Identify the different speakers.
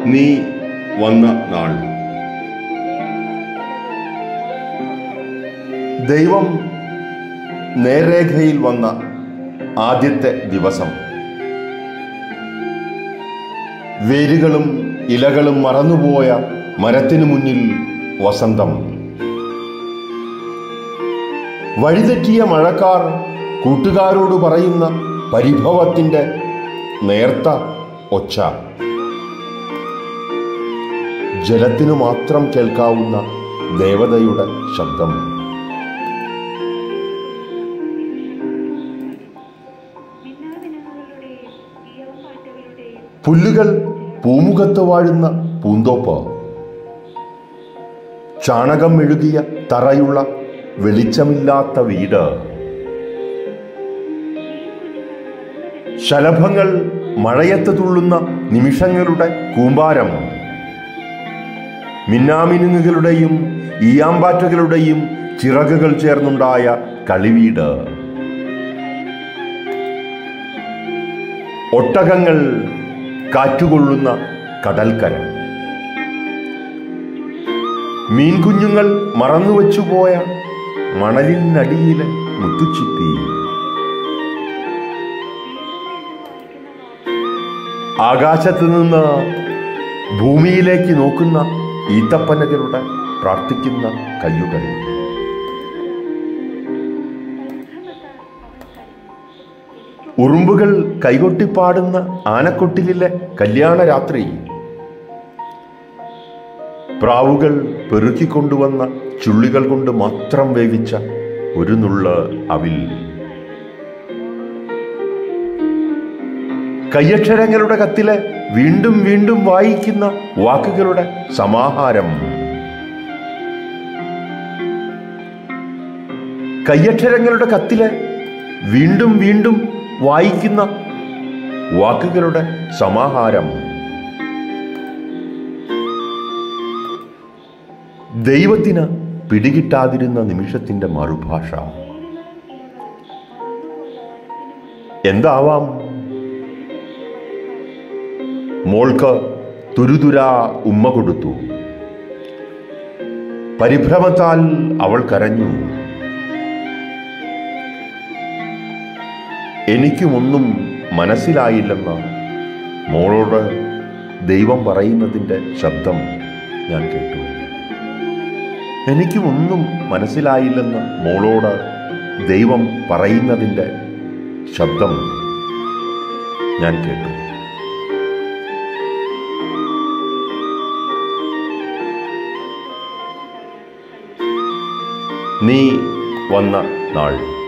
Speaker 1: നീ വന്ന നാൾ ദൈവം നേർരേഖയിൽ വന്ന ആദ്യത്തെ ദിവസം വേരുകളും ഇലകളും മറന്നുപോയ മരത്തിനു മുന്നിൽ വസന്തം വഴിതെറ്റിയ മഴക്കാർ കൂട്ടുകാരോട് പറയുന്ന പരിഭവത്തിന്റെ നേർത്ത ഒച്ച ജലത്തിനു മാത്രം കേൾക്കാവുന്ന ദേവതയുടെ ശബ്ദം
Speaker 2: ഭിന്നാഭിന്നങ്ങളുടെയും ഈയവപ്പാട്ടുകളുടെയും
Speaker 1: പുല്ലുകൾ പൂമുഖത്ത് വാഴുന്ന പൂന്തോപ്പ് ചാണകം മെഴുകിയ തറയുള്ള വെളിച്ചമില്ലാത്ത വീട് ശലഭങ്ങൾ മഴയത്ത് തുള്ളുന്ന നിമിഷങ്ങളുടെ കൂമ്പാരം മിന്നാമിനുങ്ങുകളുടെയും ഈയാമ്പാറ്റകളുടെയും ചിറകുകൾ ചേർന്നുണ്ടായ കളിവീട് ഒട്ടകങ്ങൾ കാറ്റുകൊള്ളുന്ന കടൽക്കര മീൻകുഞ്ഞുങ്ങൾ മറന്നുവച്ചുപോയ മണലിനടിയിലെ മുത്തുച്ചിപ്പി ആകാശത്ത് നിന്ന് ഭൂമിയിലേക്ക് നോക്കുന്ന ഈത്തപ്പനകളുടെ പ്രാർത്ഥിക്കുന്ന കയ്യുകൾ ഉറുമ്പുകൾ കൈകൊട്ടിപ്പാടുന്ന ആനക്കൊട്ടിലിലെ കല്യാണ രാത്രി പ്രാവുകൾ പെറുക്കിക്കൊണ്ടുവന്ന ചുള്ളികൾ കൊണ്ട് മാത്രം വേവിച്ച ഒരു നുള്ള് അവിൽ കയ്യക്ഷരങ്ങളുടെ കത്തിലെ വീണ്ടും വീണ്ടും വായിക്കുന്ന വാക്കുകളുടെ സമാഹാരം കയ്യക്ഷരങ്ങളുടെ കത്തിലെ വീണ്ടും വീണ്ടും വായിക്കുന്ന വാക്കുകളുടെ സമാഹാരം ദൈവത്തിന് പിടികിട്ടാതിരുന്ന നിമിഷത്തിന്റെ മറുഭാഷ എന്താവാം മോൾക്ക് തുരുതുരാ ഉമ്മ കൊടുത്തു പരിഭ്രമത്താൽ അവൾ കരഞ്ഞു എനിക്കുമൊന്നും മനസ്സിലായില്ലെന്ന് മോളോട് ദൈവം പറയുന്നതിൻ്റെ ശബ്ദം ഞാൻ കേട്ടു എനിക്കുമൊന്നും മനസ്സിലായില്ലെന്ന് മോളോട് ദൈവം പറയുന്നതിൻ്റെ ശബ്ദം ഞാൻ കേട്ടു നീ വന്ന നാൾ